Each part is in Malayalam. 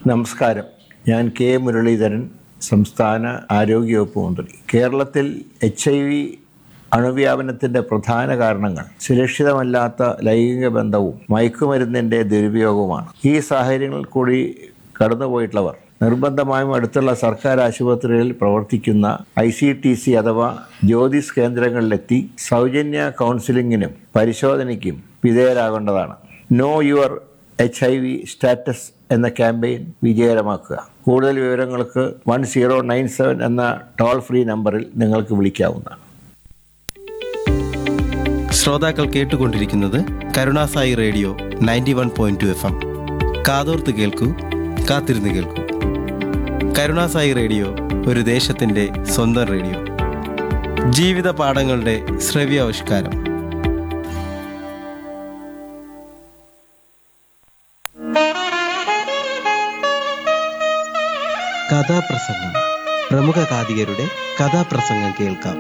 നമസ്കാരം ഞാൻ കെ മുരളീധരൻ സംസ്ഥാന ആരോഗ്യവകുപ്പ് മന്ത്രി കേരളത്തിൽ എച്ച് ഐ വി അണുവ്യാപനത്തിൻ്റെ പ്രധാന കാരണങ്ങൾ സുരക്ഷിതമല്ലാത്ത ലൈംഗിക ബന്ധവും മയക്കുമരുന്നിൻ്റെ ദുരുപയോഗവുമാണ് ഈ സാഹചര്യങ്ങളിൽ കൂടി കടന്നുപോയിട്ടുള്ളവർ നിർബന്ധമായും അടുത്തുള്ള സർക്കാർ ആശുപത്രികളിൽ പ്രവർത്തിക്കുന്ന ഐ സി ടി സി അഥവാ ജ്യോതിസ് കേന്ദ്രങ്ങളിലെത്തി സൗജന്യ കൗൺസിലിങ്ങിനും പരിശോധനയ്ക്കും വിധേയരാകേണ്ടതാണ് know your H I V status എന്ന ക്യാമ്പയിൻ വിജയകരമാക്കുക കൂടുതൽ വിവരങ്ങൾക്ക് വൺ സീറോ നയൻ സെവൻ എന്ന ടോൾ ഫ്രീ നമ്പറിൽ നിങ്ങൾക്ക് വിളിക്കാവുന്നതാണ് ശ്രോതാക്കൾ കേട്ടുകൊണ്ടിരിക്കുന്നത് Karunasai radio ninety one point two F M കാതോർത്ത് കേൾക്കൂ കാത്തിരുന്ന് കേൾക്കൂ കരുണാസായി റേഡിയോ ഒരു ദേശത്തിൻ്റെ സ്വന്തം റേഡിയോ ജീവിത പാഠങ്ങളുടെ ശ്രവ്യാവിഷ്കാരം കഥാപ്രസംഗം പ്രമുഖ കാതികരുടെ കഥാപ്രസംഗം കേൾക്കാം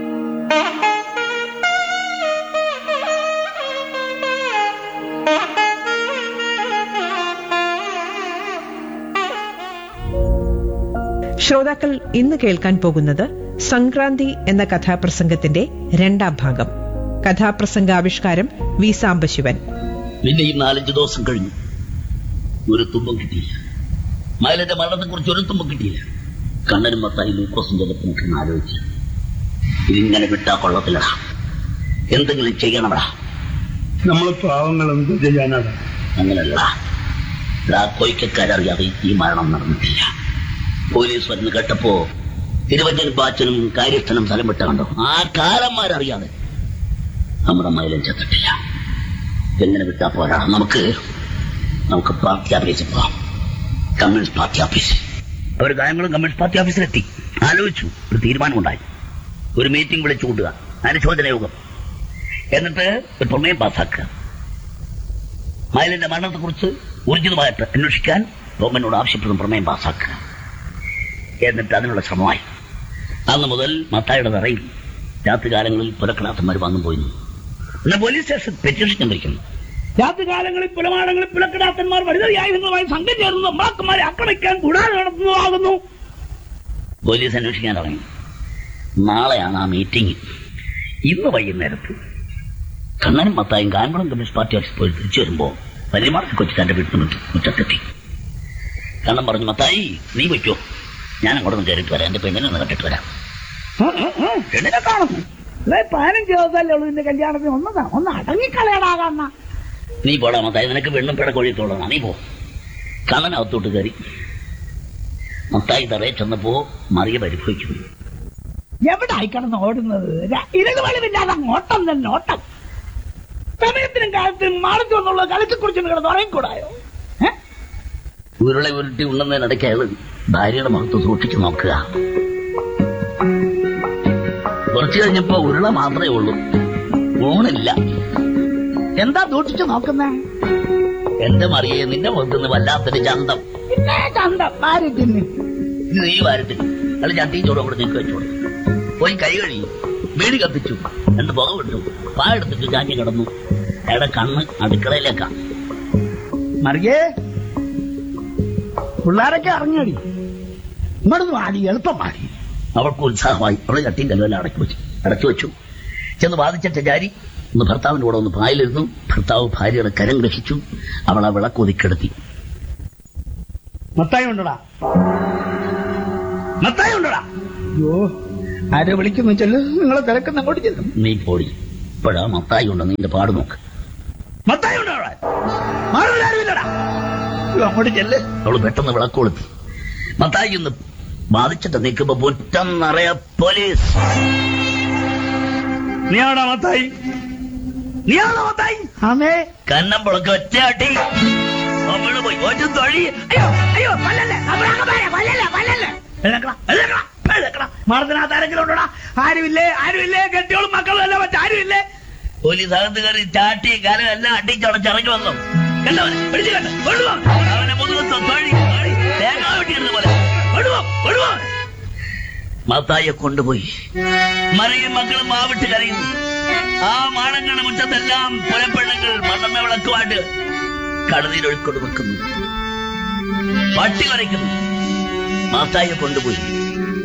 ശ്രോതാക്കൾ ഇന്ന് കേൾക്കാൻ പോകുന്നത് സംക്രാന്തി എന്ന കഥാപ്രസംഗത്തിന്റെ രണ്ടാം ഭാഗം കഥാപ്രസംഗാവിഷ്കാരം വി സാംബശിവൻ പിന്നെ ഈ നാലഞ്ച് ദിവസം കഴിഞ്ഞു ഒരു തുമ്പം കിട്ടിയില്ല മയിലിന്റെ മരണത്തെ കുറിച്ച് ഒരു തുമ്പം കിട്ടിയില്ല കണ്ണനും മത്തായി ലൂക്കോസും ചിലപ്പോൾ നമുക്ക് ആലോചിച്ചു ഇതിങ്ങനെ വിട്ടാ കൊള്ളത്തില്ലടാ എന്തെങ്കിലും ചെയ്യണടാ നമ്മൾ പാവങ്ങൾ എന്ത് ചെയ്യാനാണ് അങ്ങനല്ലടാ ആ കൊയ്ക്കക്കാരറിയാതെ ഈ മരണം നടന്നിട്ടില്ല പോലീസ് വന്ന് കേട്ടപ്പോ തിരുവഞ്ചൻ ബാച്ചനും കാര്യസ്ഥനും സ്ഥലം വിട്ട കണ്ടോ ആ കാലന്മാരറിയാതെ നമ്മുടെ മയിലും ചെത്തിട്ടില്ല എങ്ങനെ വിട്ടാ പോരാ നമുക്ക് നമുക്ക് പാർട്ടി ഓഫീസിൽ പോവാം കമ്മ്യൂണിസ്റ്റ് പാർട്ടി ഓഫീസ് അവർ കാര്യങ്ങളും കമ്മ്യൂണിസ്റ്റ് പാർട്ടി ഓഫീസിലെത്തി ആലോചിച്ചു ഒരു തീരുമാനമുണ്ടായി ഒരു മീറ്റിംഗ് വിളിച്ചു കൂട്ടുക അനുശോചന യോഗം എന്നിട്ട് ഒരു പ്രമേയം പാസ്സാക്കുക മയിലിന്റെ മരണത്തെക്കുറിച്ച് ഊർജിതമായിട്ട് അന്വേഷിക്കാൻ ഗവൺമെന്റിനോട് ആവശ്യപ്പെടുന്ന പ്രമേയം പാസ്സാക്കുക എന്നിട്ട് അതിനുള്ള ശ്രമമായി അന്ന് മുതൽ മത്തായുടെ തറയിൽ രാത്രികാലങ്ങളിൽ പുലക്കടാത്തന്മാർ വന്നു പോയിരുന്നു പിന്നെ പോലീസ് സ്റ്റേഷൻ പെറ്റീഷൻ വയ്ക്കുന്നു രാത്രികാലങ്ങളിൽ പുലമാടങ്ങളിൽ പുലക്കിടാത്തന്മാർ വനിതയായുധങ്ങളുമായി സംഘം ചേർന്ന് നമ്മളക്കന്മാരെ ആക്രമിക്കാൻ കൂടാതെ നടത്തുന്നതാകുന്നു പോലീസ് അന്വേഷിക്കാൻ തുടങ്ങി നാളെയാണ് ആ മീറ്റിംഗ് ഇന്ന് വൈകുന്നേരത്ത് കണ്ണനും മത്തായും കായംകുളം കമ്മ്യൂണിസ്റ്റ് പാർട്ടി ഓഫീസ് പോയി തിരിച്ചു വരുമ്പോ വലിയമാർക്ക് കൊച്ചു തന്റെ വീട്ടിന് മുറ്റ- മുറ്റത്തെത്തി കണ്ണൻ പറഞ്ഞു മത്തായി നീ വയ്ക്കോ ഞാൻ അങ്ങോട്ട് ഒന്ന് കയറിയിട്ട് വരാം എന്റെ പെണ്ണിനെ ഒന്ന് കണ്ടിട്ട് വരാം പെണ്ണിനെ കാണുന്നു അല്ലേ പതിനഞ്ച് ദിവസമല്ലേ ഉള്ളൂ നിന്റെ കല്യാണത്തിന് ഒന്നതാ ഒന്ന് അടങ്ങിക്കളയടാ കണ്ണ നീ പോടാ മത്തായി നിനക്ക് പെണ്ണും പിട കൊഴിയത്തോളാണ് നീ പോ കണ്ണൻ അകത്തോട്ട് കയറി മത്തായി തറയെ ചെന്നപ്പോ മറിയ പരിഭവിക്കുന്നു എവിടെ ആയിക്കിടന്ന് ഓടുന്നത് ര- ഇരക് വെളിവില്ലാതെ അങ്ങ് ഓട്ടം തന്നെ ഓട്ടം സമയത്തിനും കാലത്തിനും മാളത്തു വന്നുള്ള കളിച്ചു കുറിച്ചു കിടന്ന് ഉറങ്ങിക്കൂടായോ ഏ? ഉരുളെ ഉരുട്ടി ഉണ്ണുന്നതിനിടയ്ക്ക് അയാൾ ഭാര്യയുടെ മുഖത്ത് സൂക്ഷിച്ചു നോക്കുക കുറച്ചു കഴിഞ്ഞപ്പോ ഉരുള മാത്രമേ ഉള്ളൂ ഊണില്ല എന്താ ദൂഷിച്ചു നോക്കുന്നേ എന്റെ മറിയെ നിന്റെ മുഖത്തുനിന്ന് വല്ലാത്തൊരു ചന്തം പിന്നെ ചന്തം ആര് തിന്നു ഇത് നീ വാരത്തിൽ അല്ല ചട്ടിയും ചോറും കൂടെ നീക്കി വെച്ചോളൂ പോയി കൈ കഴുകി വീട് കത്തിച്ചു രണ്ട് പുക വിട്ടു പാ എടുത്തിട്ട് ചാഞ്ഞു കിടന്നു അയാളുടെ കണ്ണ് അടുക്കളയിലേക്കാ മറിയേ പിള്ളേരൊക്കെ ഇറങ്ങിയടി ഇങ്ങോട്ട് മാടി എളുപ്പം മാടി അവൾക്ക് ഉത്സാഹമായി അവളെ ചട്ടിയും കല്ലുമെല്ലാം അടക്കി വെച്ചു അടച്ചു വെച്ചു ചെന്ന് വാദിച്ച ചാരി ഒന്ന് ഭർത്താവിന്റെ കൂടെ ഒന്ന് പായലിരുന്നു ഭർത്താവ് ഭാര്യയുടെ കരം ഗ്രഹിച്ചു അവൾ ആ വിളക്ക് ഒതുക്കെടുത്തി മത്തായി ഉണ്ടടാ മത്തായി ഉണ്ടടാ അയ്യോ ആരെ വിളിക്കുന്നു ചെല്ലു നിങ്ങളെ തിരക്കുന്ന അങ്ങോട്ട് ചെല്ലും നീ പോടി ഇപ്പോഴാ മത്തായി ഉണ്ട് നിന്റെ പാട് നോക്ക് മത്തായി ഉണ്ടോ അവിടെ ആരുമില്ലടാ അങ്ങോട്ട് ചെല്ല് അവള് പെട്ടെന്ന് വിളക്ക് കൊളുത്തി മത്തായി ഒന്ന് ബാധിച്ചിട്ട് നിൽക്കുമ്പോ മുറ്റം നിറയെ പോലീസ് നീയാണോ മത്തായി നീയാണോ മത്തായി ആമേ കന്നം പുളക്ക് ഒറ്റയാട്ടി അവള് പോയി ഒറ്റ തൊഴി അയ്യോ അയ്യോ വല്ലല്ലേ അബ്രാഹ്മണേ, വല്ലല്ലേ വല്ലല്ലേ എഴുന്നേക്കടാ, എഴുന്നേക്കടാ, എഴുന്നേക്കടാ. മറന്നിനകത്ത് ആരെങ്കിലും ഉണ്ടോടാ ആരുമില്ലേ ആരുമില്ലേ കെട്ടിയോളും മക്കളും എല്ലാം മറ്റാരുമില്ലേ പോലീസ് അകത്ത് കയറി ചാട്ടി കാലം എല്ലാം അടിച്ചടച്ചിറങ്ങി വന്നു കണ്ടവനെ പിടിച്ചു കണ്ട് കൊണ്ടുപോ അവനെ മുതുകത്ത് തൊഴി തൊഴി തേങ്ങ വെട്ടിയിരുന്ന പോലെ കൊണ്ടുപോ കൊണ്ടുപോ മത്തായെ കൊണ്ടുപോയി മറിയും മക്കളും മാവിട്ട് കരയുന്നു ആ മാടങ്ങളുടെ മുറ്റത്തെല്ലാം പുലപ്പെണ്ണുങ്ങൾ മണ്ണെണ്ണ വിളക്കുമായിട്ട് കടലിലൊഴുക്കൊണ്ട് വെക്കുന്നു പട്ടി വരയ്ക്കുന്നു മാത്തായെ കൊണ്ടുപോയി